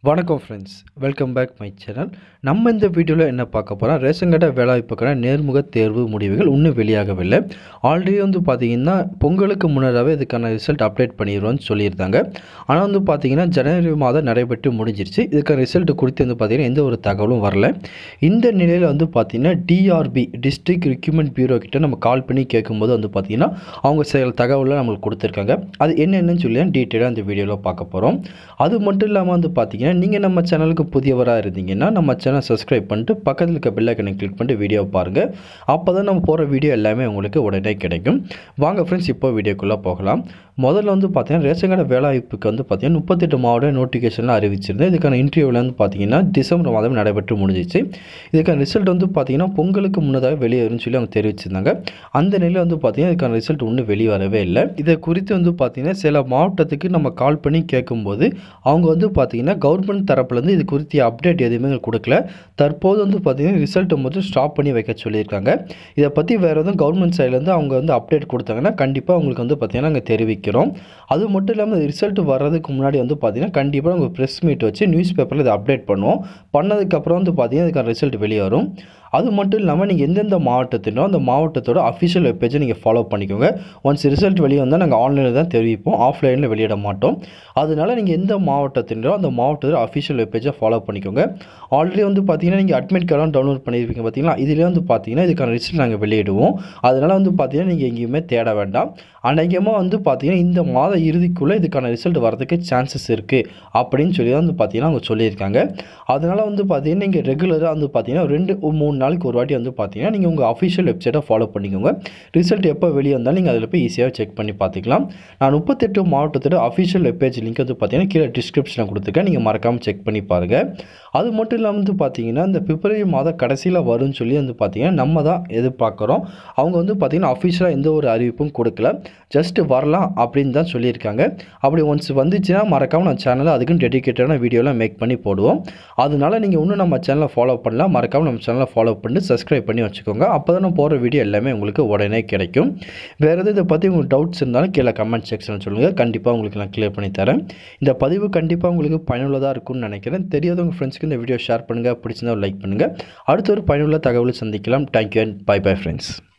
வணக்கம் friends welcome back my channel நம்ம இந்த வீடியோவில் என்ன பார்க்க போகிறோம் ரேஷன் கடை வேலைவாய்ப்புக்கான நேர்முக தேர்வு முடிவுகள் இன்னும் வெளியாகவில்லை ஆல்ரெடி வந்து பார்த்திங்கன்னா பொங்கலுக்கு முன்னராகவே இதுக்கான ரிசல்ட் அப்டேட் பண்ணிடுவோம்னு சொல்லியிருந்தாங்க ஆனால் வந்து பார்த்திங்கன்னா ஜனவரி மாதம் நடைபெற்று முடிஞ்சிருச்சு இதுக்கான ரிசல்ட் குறித்து வந்து பார்த்திங்கன்னா எந்த ஒரு தகவலும் வரல இந்த நிலையில் வந்து பார்த்திங்கன்னா டிஆர்பி டிஸ்ட்ரிக்ட் ரிக்யூமெண்ட் பியூரோ கிட்ட நம்ம கால் பண்ணி கேட்கும்போது வந்து பார்த்திங்கன்னா அவங்க சில தகவலை நம்மளுக்கு கொடுத்துருக்காங்க அது என்னென்னு சொல்லி டீட்டெயிலாக இந்த வீடியோவில் பார்க்க போகிறோம் அது மட்டும் இல்லாமல் வந்து பார்த்தீங்கன்னா நீங்கள் நம்ம சேனலுக்கு புதியவராக இருந்தீங்கன்னா நம்ம சேனல் சப்ஸ்கிரைப் பண்ணிட்டு பக்கத்தில் இருக்க பெல் ஐக்கனை கிளிக் பண்ணிட்டு வீடியோ பாருங்கள் அப்போ தான் நம்ம போகிற வீடியோ எல்லாமே உங்களுக்கு உடனே கிடைக்கும் வாங்க ஃப்ரெண்ட்ஸ் இப்போ வீடியோக்குள்ளே போகலாம் முதல்ல வந்து பார்த்தீங்கன்னா ரேஷன் கடை வேலைவாய்ப்புக்கு வந்து பார்த்தீங்கன்னா முப்பத்தெட்டு மாவட்ட நோட்டிஃபிகேஷன்லாம் அறிவிச்சிருந்தேன் இதுக்கான இன்டர்வியூவில் வந்து பார்த்தீங்கன்னா டிசம்பர் மாதம் நடைபெற்று முடிஞ்சிச்சு இதுக்கான ரிசல்ட் வந்து பார்த்தீங்கன்னா பொங்கலுக்கு முன்னதாக வெளியே வரும்னு சொல்லி அவங்க தெரிவிச்சிருந்தாங்க அந்த நிலையில் வந்து பார்த்தீங்கன்னா இதுக்கான ரிசல்ட் இன்னும் வெளியே வரவே இல்லை இதை குறித்து வந்து பார்த்தீங்கன்னா சில மாவட்டத்துக்கு நம்ம கால் பண்ணி கேட்கும்போது அவங்க வந்து பார்த்தீங்கன்னா கவர்மெண்ட் தரப்புலேருந்து இது குறித்து அப்டேட் எதுவுமே எங்களுக்கு கொடுக்கல தற்போது வந்து பார்த்தீங்கன்னா ரிசல்ட்டை மட்டும் ஸ்டாப் பண்ணி வைக்க சொல்லியிருக்காங்க இதை பற்றி வேறு எதுவும் கவர்மெண்ட் சைட்லேருந்து அவங்க வந்து அப்டேட் கொடுத்தாங்கன்னா கண்டிப்பாக அவங்களுக்கு வந்து பார்த்தீங்கன்னா நாங்கள் தெரிவிக்கிறோம் அது மட்டும் இல்லாமல் ரிசல்ட் வர்றதுக்கு முன்னாடி வந்து பார்த்தீங்கன்னா கண்டிப்பாக நாங்கள் ப்ரெஸ் மீட் வச்சு நியூஸ் பேப்பரில் இதை அப்டேட் பண்ணுவோம் பண்ணதுக்கப்புறம் வந்து பார்த்தீங்கன்னா இதுக்கான ரிசல்ட் வெளியே வரும் அது மட்டும் இல்லாமல் நீங்கள் எந்தெந்த மாவட்டத்தினோ அந்த மாவட்டத்தோட அஃபிஷியல் வெப்பேஜை நீங்கள் ஃபாலோ பண்ணிக்கோங்க ஒன்ஸ் ரிசல்ட் வெளியே வந்தால் நாங்கள் ஆன்லைனில் தான் தெரிவிப்போம் ஆஃப்லைனில் வெளியிட மாட்டோம் அதனால நீங்கள் எந்த மாவட்டத்தினோ அந்த மாவட்டத்தோட அஃபிஷியல் வெப்பேஜை ஃபாலோ பண்ணிக்கோங்க ஆல்ரெடி வந்து பார்த்தீங்கன்னா நீங்கள் அட்மிட் கார்டெலாம் டவுன்லோட் பண்ணியிருப்பீங்க பார்த்தீங்களா இதிலே வந்து பார்த்தீங்கன்னா இதுக்கான ரிசல்ட் நாங்கள் வெளியிடுவோம் அதனால் வந்து பார்த்தீங்கன்னா நீங்கள் எங்கேயுமே தேட வேண்டாம் அநேகமாக வந்து பார்த்தீங்கன்னா இந்த மாத இறுதிக்குள்ளே இதுக்கான ரிசல்ட் வரதுக்கு சான்சஸ் இருக்குது அப்படின்னு சொல்லி தான் வந்து பார்த்தீங்கன்னா அவங்க சொல்லியிருக்காங்க அதனால் வந்து பார்த்தீங்கன்னா நீங்கள் ரெகுலராக வந்து பார்த்தீங்கன்னா ரெண்டு மூணு நாளைக்கு ஒரு வாட்டி வந்து பார்த்தீங்கன்னா நீங்கள் உங்கள் அஃபிஷியல் வெப்சைட்டை ஃபாலோ பண்ணிக்கோங்க ரிசல்ட் எப்போ வெளியே வந்தாலும் நீங்கள் அதில் போய் ஈஸியாக செக் பண்ணி பார்த்துக்கலாம் நான் முப்பத்தெட்டு மாவட்டத்தோட அஃபிஷியல் வெப்பேஜ் லிங்க் வந்து பார்த்தீங்கன்னா கீழே டிஸ்கிரிப்ஷனில் கொடுத்துருக்கேன் நீங்கள் மறக்காமல் செக் பண்ணி பாருங்கள் அது மட்டும் இல்லாமல் வந்து பார்த்தீங்கன்னா இந்த பிப்ரவரி மாதம் கடைசியில் வரும்னு சொல்லி வந்து பார்த்தீங்கன்னா நம்ம தான் எதிர்பார்க்குறோம் அவங்க வந்து பார்த்தீங்கன்னா அஃபிஷியலாக எந்த ஒரு அறிவிப்பும் கொடுக்கல ஜஸ்ட்டு வரலாம் அப்படின்னு தான் சொல்லியிருக்காங்க அப்படி ஒன்ஸ் வந்துச்சுன்னா மறக்காமல் நம்ம சேனலில் அதுக்குன்னு டெடிக்கேட்டடான வீடியோலாம் மேக் பண்ணி போடுவோம் அதனால நீங்கள் இன்னும் நம்ம சேனலை ஃபாலோ பண்ணலாம் மறக்காமல் நம்ம சேனலை ஃபாலோ பண்ணி சப்ஸ்கிரைப் பண்ணி வச்சுக்கோங்க அப்போ தான் நான் போகிற வீடியோ எல்லாமே உங்களுக்கு உடனே கிடைக்கும் வேறு எதுவும் இதை பற்றி உங்களுக்கு டவுட்ஸ் இருந்தாலும் கீழே கமெண்ட் செக்ஷனில் சொல்லுங்கள் கண்டிப்பாக உங்களுக்கு நான் கிளியர் பண்ணி தரேன் இந்த பதிவு கண்டிப்பாக உங்களுக்கு பயனுள்ளதாக இருக்கும்னு நினைக்கிறேன் தெரியாதவங்க ஃப்ரெண்ட்ஸ்க்கு இந்த வீடியோ ஷேர் பண்ணுங்கள் பிடிச்சிருந்தா லைக் பண்ணுங்கள் அடுத்த ஒரு பயனுள்ள தகவலை சந்திக்கலாம் thank you and bye bye friends